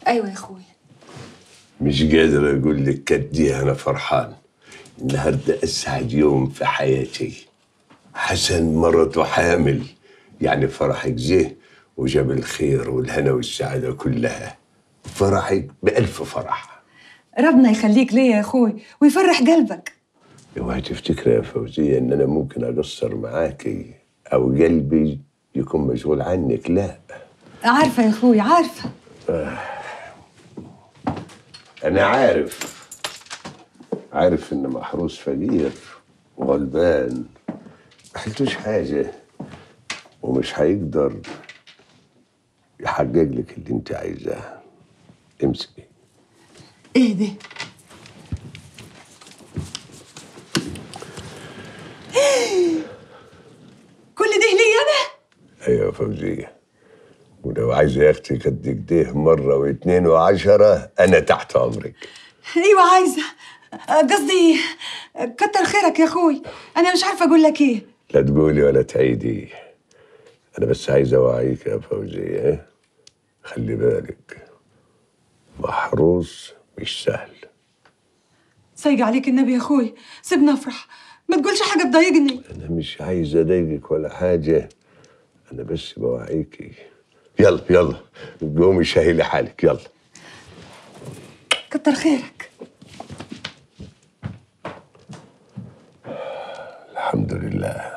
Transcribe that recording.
ايوه يا اخوي مش قادر اقول لك قد ايه انا فرحان النهارده اسعد يوم في حياتي حسن مرته حامل يعني فرحك جه وجاب الخير والهنا والسعاده كلها فرحك بألف فرح ربنا يخليك ليا يا اخوي ويفرح قلبك اوعي تفتكري يا فوزية ان انا ممكن اقصر معاكي او قلبي يكون مشغول عنك لا عارفه يا اخوي عارفه انا عارف عارف ان محروس فقير وغلبان ما حلتوش حاجه ومش هيقدر يحقق لك اللي انت عايزاه امسكي ايه ده كل ده ليا انا ايوه يا فوزيه ولو عايزه يا اختي قد كده مره واثنين وعشره انا تحت امرك ايوه عايزه قصدي كتر خيرك يا اخوي انا مش عارفه اقول لك ايه لا تقولي ولا تعيدي انا بس عايز اوعيك يا فوزيه خلي بالك محروس مش سهل سايق عليك النبي يا اخوي سيبني افرح ما تقولش حاجه تضايقني انا مش عايز اضايقك ولا حاجه انا بس بوعيكي يلا يلا قومي شاهي حالك يلا كتر خيرك الحمد لله